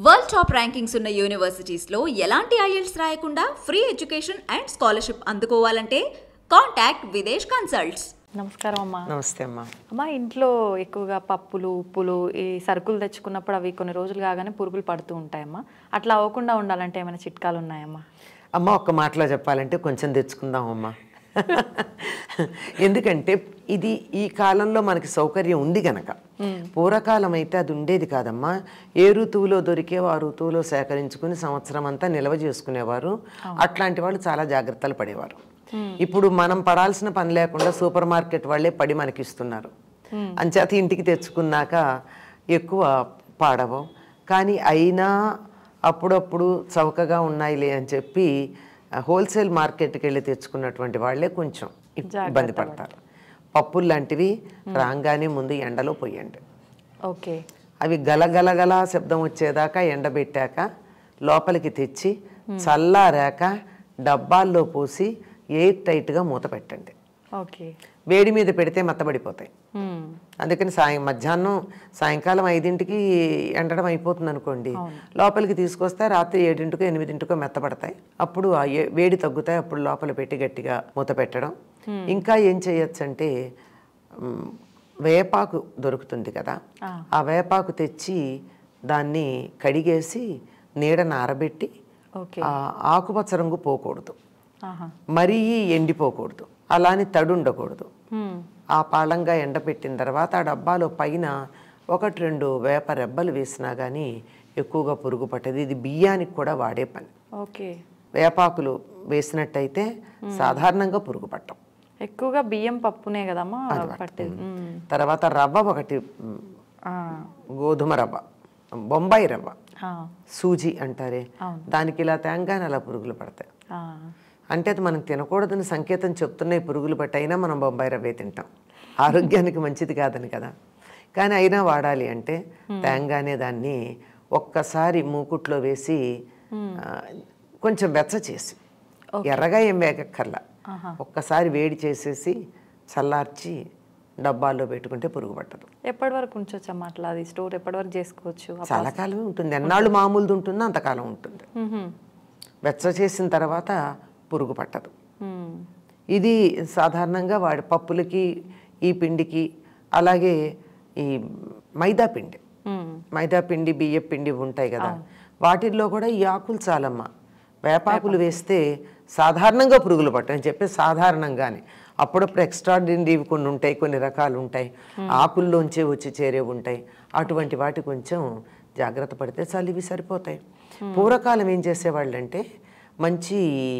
World top rankings ఉన్న యూనివర్సిటీస్లో ఎలాంటి IELTS రాయకుండా ఫ్రీ ఎడ్యుకేషన్ అండ్ స్కాలర్షిప్ అందుకోవాలంటే కాంటాక్ట్ విదేశ్ కన్సల్ట్స్ నమస్కారం అమ్మా నమస్తే అమ్మా అమ్మా ఇంట్లో ఎక్కువగా పప్పులు ఉప్పులు ఈ సరుకులు తెచ్చుకున్నప్పుడు అవి కొన్ని రోజులు కాగానే పురుగులు పడుతూ ఉంటాయమ్మా అట్లా అవ్వకుండా ఉండాలంటే ఏమైనా చిట్కాలు ఉన్నాయమ్మా అమ్మ ఒక్క మాటలో చెప్పాలంటే కొంచెం తెచ్చుకుందాం అమ్మా ఎందుకంటే ఇది ఈ కాలంలో మనకి సౌకర్యం ఉంది గనక పూర్వకాలం అయితే అది ఉండేది కాదమ్మా ఏ ఋతువులో దొరికేవో ఆ ఋతువులో సేకరించుకుని సంవత్సరం అంతా నిల్వ చేసుకునేవారు అట్లాంటి వాళ్ళు చాలా జాగ్రత్తలు పడేవారు ఇప్పుడు మనం పడాల్సిన పని లేకుండా సూపర్ మార్కెట్ వాళ్ళే పడి మనకిస్తున్నారు అంచేత ఇంటికి తెచ్చుకున్నాక ఎక్కువ పాడవు కానీ అయినా అప్పుడప్పుడు చౌకగా ఉన్నాయిలే అని చెప్పి హోల్సేల్ మార్కెట్కి వెళ్ళి తెచ్చుకున్నటువంటి వాళ్ళే కొంచెం ఇబ్బంది పడతారు పప్పులు లాంటివి రాగానే ముందు ఎండలో పోయండి ఓకే అవి గలగలగల శబ్దం వచ్చేదాకా ఎండబెట్టాక లోపలికి తెచ్చి చల్లారాక డబ్బాల్లో పోసి ఎయిర్ టైట్గా మూత పెట్టండి ఓకే వేడి మీద పెడితే మెత్తబడిపోతాయి మ్మ్. అందుకని సాయం మధ్యాహ్నం సాయంకాలం ఐదింటికి ఎండడం అయిపోతుంది అనుకోండి లోపలికి తీసుకొస్తే రాత్రి ఏడింటికో ఎనిమిదింటికో మెత్తపడతాయి అప్పుడు ఆ ఏ- వేడి తగ్గుతాయి అప్పుడు లోపల పెట్టి గట్టిగా మూత పెట్టడం ఇంకా ఏం చేయొచ్చు అంటే మ్, వేపాకు దొరుకుతుంది కదా ఆ వేపాకు తెచ్చి దాన్ని కడిగేసి నీడన ఆరబెట్టి ఓకే ఆ ఆకుపచ్చ రంగు పోకూడదు ఆహా మరీ ఎండిపోకూడదు అలాని తడి ఉండకూడదు మ్మ్. ఆ పాళంగా ఎండబెట్టిన తర్వాత ఆ డబ్బాలో పైన ఒకటి రెండు వేప రెబ్బలు వేసినా కానీ ఎక్కువగా పురుగు పట్టదు ఇది బియ్యానికి కూడా వాడే పని ఓకే వేపాకులు వేసినట్టయితే సాధారణంగా పురుగు పట్టం ఎక్కువగా బియ్యం పప్పునే కదమ్మా పట్టేది మ్మ్. తర్వాత రవ్వ ఒకటి మ్, ఆ. గోధుమ రవ్వ బొంబాయి రవ్వ ఆ. సూజీ అంటారే అవును. దానికి ఇలా తేంగానే అలా పురుగులు పడతాయి ఆ. అంటే అది మనం తినకూడదని సంకేతం చెప్తున్నాయి పురుగులు పట్టి అయినా మనం బొంబాయి రవ్వే తింటాం ఆరోగ్యానికి మంచిది కాదని కదా కానీ అయినా వాడాలి అంటే తేంగానే దాన్ని ఒక్కసారి మూకుట్లో వేసి ఆ, కొంచెం వెచ్చ చేసి ఎర్రగా ఏం వేగక్కర్లా ఒక్కసారి వేడి చేసేసి చల్లార్చి డబ్బాల్లో పెట్టుకుంటే పురుగు పట్టదు ఎప్పటి వరకు ఉంచొచ్చమ్మా అట్లా అది స్టోర్ ఎప్పటి వరకు చేసుకోవచ్చు చాలా కాలమే ఉంటుంది ఎన్నాళ్ళు మామూలుది ఉంటుందో అంతకాలం ఉంటుంది మ్మ్. వెచ్చ చేసిన తర్వాత పురుగు పట్టదు మ్మ్. ఇది సాధారణంగా వాడి పప్పులకి ఈ పిండికి అలాగే ఈ మైదా పిండి మ్మ్. మైదా పిండి బియ్య పిండి ఉంటాయి కదా వాటిల్లో కూడా ఈ ఆకులు చాలమ్మా వేపాకులు వేస్తే సాధారణంగా పురుగులు పట్టవు అని చెప్పి సాధారణంగానే అప్పుడప్పుడు ఎక్స్ట్రాడినరీవి కొన్ని ఉంటాయి కొన్ని రకాలు ఉంటాయి ఆకుల్లోంచే వచ్చి చేరే ఉంటాయి అటువంటి వాటి కొంచెం జాగ్రత్త పడితే చాలు ఇవి సరిపోతాయి పూర్వకాలం ఏం చేసేవాళ్ళంటే మంచి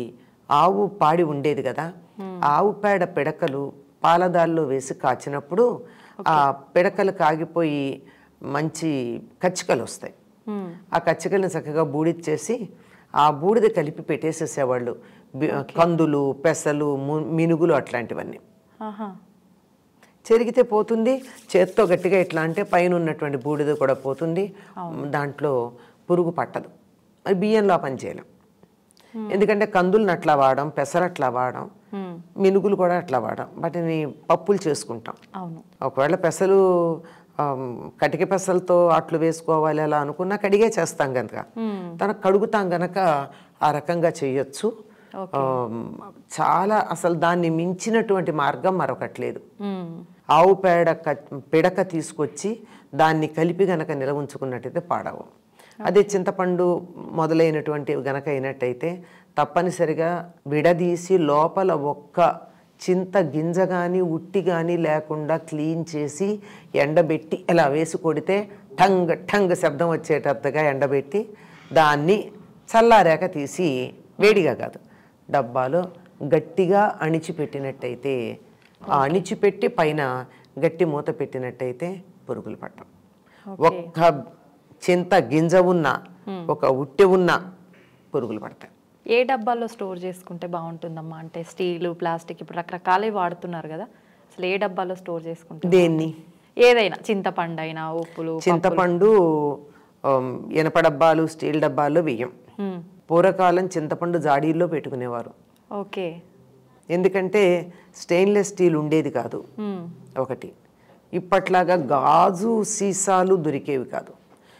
ఆవు పాడి ఉండేది కదా ఆవు పేడ పిడకలు పాలదాల్లో వేసి కాచినప్పుడు ఆ పిడకలు కాగిపోయి మంచి కచ్చికలు వస్తాయి మ్మ్. ఆ కచ్చికలను చక్కగా బూడిద చేసి ఆ బూడిద కలిపి పెట్టేసేసేవాళ్ళు బి- కందులు పెసలు ము- మినుగులు అట్లాంటివన్నీ ఆహా చెరిగితే పోతుంది చేత్తో గట్టిగా ఇట్లా అంటే పైన ఉన్నటువంటి బూడిద కూడా పోతుంది దాంట్లో పురుగు పట్టదు అది బియ్యంలో ఆ పని చేయలేం ఎందుకంటే కందులను అట్లా వాడడం పెసరు అట్లా వాడడం మ్మ్. మినుగులు కూడా అట్లా వాడడం వాటిని పప్పులు చేసుకుంటాం అవును ఒకవేళ పెసలు ఆమ్, కటిక పెసలతో అట్లు వేసుకోవాలి అలా అనుకున్నా కడిగే చేస్తాం కనుక తనకు కడుగుతాం గనక ఆ రకంగా చేయొచ్చు ఆమ్, చాలా అసలు దాన్ని మించినటువంటి మార్గం మరొకట్లేదు మ్మ్. ఆవు పేడ క- పిడక తీసుకొచ్చి దాన్ని కలిపి గనక నిలవ ఉంచుకున్నట్టయితే పాడవు అదే చింతపండు మొదలైనటువంటివి గనక అయినట్టయితే తప్పనిసరిగా విడదీసి లోపల ఒక్క చింత గింజ కానీ ఉట్టి కానీ లేకుండా క్లీన్ చేసి ఎండబెట్టి ఇలా వేసి కొడితే టంగ్ టంగ్ శబ్దం వచ్చేటట్టుగా ఎండబెట్టి దాన్ని చల్లారాక తీసి వేడిగా కాదు డబ్బాలో గట్టిగా అణిచిపెట్టినట్టయితే ఆ అణిచిపెట్టి పైన గట్టి మూత పెట్టినట్టయితే పురుగులు పట్టం ఒక్క చింత గింజ ఉన్న ఒక ఉట్టె ఉన్న పురుగులు పడతాయి ఏ డబ్బాల్లో స్టోర్ చేసుకుంటే బాగుంటుందమ్మా అంటే స్టీలు ప్లాస్టిక్ ఇప్పుడు రకరకాలే వాడుతున్నారు కదా అసలు ఏ డబ్బాలో స్టోర్ చేసుకుంటే దేన్ని ఏదైనా చింతపండు అయినా ఉప్పులు చింతపండు ఆమ్, ఇనప డబ్బాలు స్టీల్ డబ్బాల్లో వెయ్యం మ్మ్. పూర్వకాలం చింతపండు జాడీల్లో పెట్టుకునేవారు ఓకే ఎందుకంటే స్టెయిన్లెస్ స్టీల్ ఉండేది కాదు మ్మ్. ఒకటి ఇప్పట్లాగా గాజు సీసాలు దొరికేవి కాదు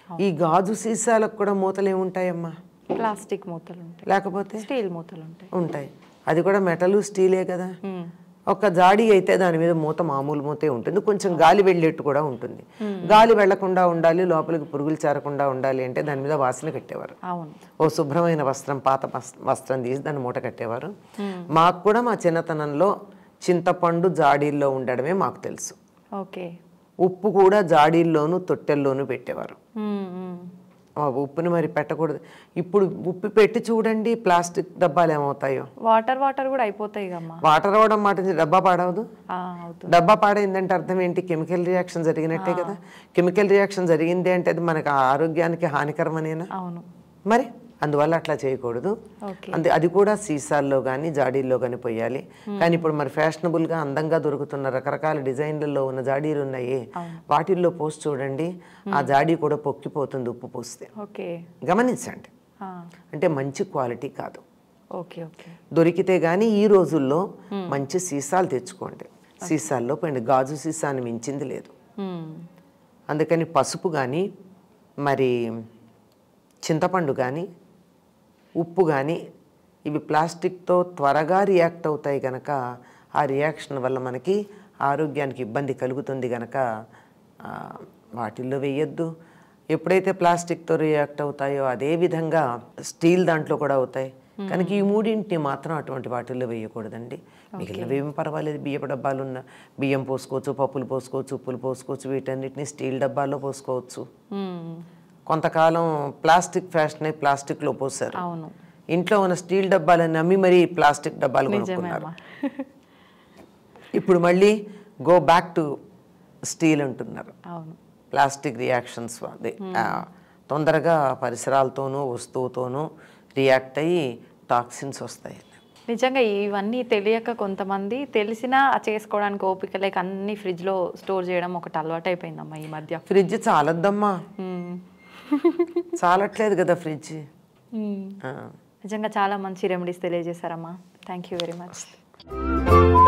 ఈ గాజు సీసాలకు కూడా మూతలు ఏముంటాయమ్మా ప్లాస్టిక్ మూతలు ఉంటాయి లేకపోతే స్టీల్ మూతలు ఉంటాయి ఉంటాయి అది కూడా మెటలు స్టీలే కదా మ్మ్. ఒక జాడీ అయితే దాని మీద మూత మామూలు మూతే ఉంటుంది కొంచెం గాలి వెళ్ళేట్టు కూడా ఉంటుంది గాలి వెళ్లకుండా ఉండాలి లోపలికి పురుగులు చేరకుండా ఉండాలి అంటే దాని మీద వాసన కట్టేవారు అవును ఓ శుభ్రమైన వస్త్రం పాత వస్- వస్త్రం తీసి దాన్ని మూట కట్టేవారు మాకు కూడా మా చిన్నతనంలో చింతపండు జాడీల్లో ఉండడమే మాకు తెలుసు ఓకే ఉప్పు కూడా జాడీల్లోనూ తొట్టెల్లోనూ పెట్టేవారు మ్మ్, మ్మ్. ఆ ఉప్పుని మరి పెట్టకూడదు ఇప్పుడు ఉప్పు పెట్టి చూడండి ప్లాస్టిక్ డబ్బాలు ఏమవుతాయో వాటర్ వాటర్ కూడా అయిపోతాయి కమ్మా వాటర్ అవడం మాట నుంచి డబ్బా పాడవదు ఆ, అవుతుంది డబ్బా పాడైందంటే అర్థం ఏంటి కెమికల్ రియాక్షన్ జరిగినట్టే కదా కెమికల్ రియాక్షన్ జరిగింది అంటే అది మనకు ఆరోగ్యానికి హానికరమనేనా అవును మరి అందువల్ల అట్లా చేయకూడదు ఓకే అంతే అది కూడా సీసాల్లో కానీ జాడీల్లో కానీ పోయాలి కానీ ఇప్పుడు మరి ఫ్యాషనబుల్గా అందంగా దొరుకుతున్న రకరకాల డిజైన్లలో ఉన్న జాడీలు ఉన్నాయి వాటిల్లో పోసి చూడండి ఆ జాడీ కూడా పొక్కిపోతుంది ఉప్పు పోస్తే ఓకే గమనించండి ఆ, అంటే మంచి క్వాలిటీ కాదు ఓకే ఓకే దొరికితే కానీ ఈ రోజుల్లో మంచి సీసాలు తెచ్చుకోండి సీసాల్లో పోయింది గాజు సీసాని మించింది లేదు మ్మ్. అందుకని పసుపు కానీ మరి చింతపండు కానీ ఉప్పు కానీ ఇవి ప్లాస్టిక్తో త్వరగా రియాక్ట్ అవుతాయి కనుక ఆ రియాక్షన్ వల్ల మనకి ఆరోగ్యానికి ఇబ్బంది కలుగుతుంది కనుక ఆ, వాటిల్లో వేయొద్దు ఎప్పుడైతే ప్లాస్టిక్తో రియాక్ట్ అవుతాయో అదే విధంగా స్టీల్ దాంట్లో కూడా అవుతాయి కనుక ఈ మూడింటిని మాత్రం అటువంటి వాటిల్లో వేయకూడదండి మిగిలినవి ఏం పర్వాలేదు బియ్యపు డబ్బాలు ఉన్న బియ్యం పోసుకోవచ్చు పప్పులు పోసుకోవచ్చు ఉప్పులు పోసుకోవచ్చు వీటన్నిటిని స్టీల్ డబ్బాల్లో పోసుకోవచ్చు మ్మ్. కొంతకాలం ప్లాస్టిక్ ఫ్యాషన్ అయి ప్లాస్టిక్లో పోసారు అవును ఇంట్లో ఉన్న స్టీల్ డబ్బాలని నమ్మి మరీ ప్లాస్టిక్ డబ్బాలు కొనుక్కున్నారు నిజమేమ్మా ఇప్పుడు మళ్ళీ గో బ్యాక్ టు స్టీల్ అంటున్నారు అవును ప్లాస్టిక్ రియాక్షన్స్ అదే ఆ, తొందరగా పరిసరాలతోనూ వస్తువుతోనూ రియాక్ట్ అయ్యి టాక్సిన్స్ వస్తాయి నిజంగా ఇవన్నీ తెలియక కొంతమంది తెలిసినా చేసుకోవడానికి ఓపిక లేక అన్ని ఫ్రిడ్జ్లో స్టోర్ చేయడం ఒకటి అలవాటు అయిపోయిందమ్మా ఈ మధ్య ఫ్రిడ్జ్ చాలద్దమ్మా మ్మ్. చాలట్లేదు కదా ఫ్రిడ్జ్ మ్మ్. ఆ. నిజంగా చాలా మంచి రెమెడీస్ తెలియజేశారమ్మా థ్యాంక్ యూ వెరీ మచ్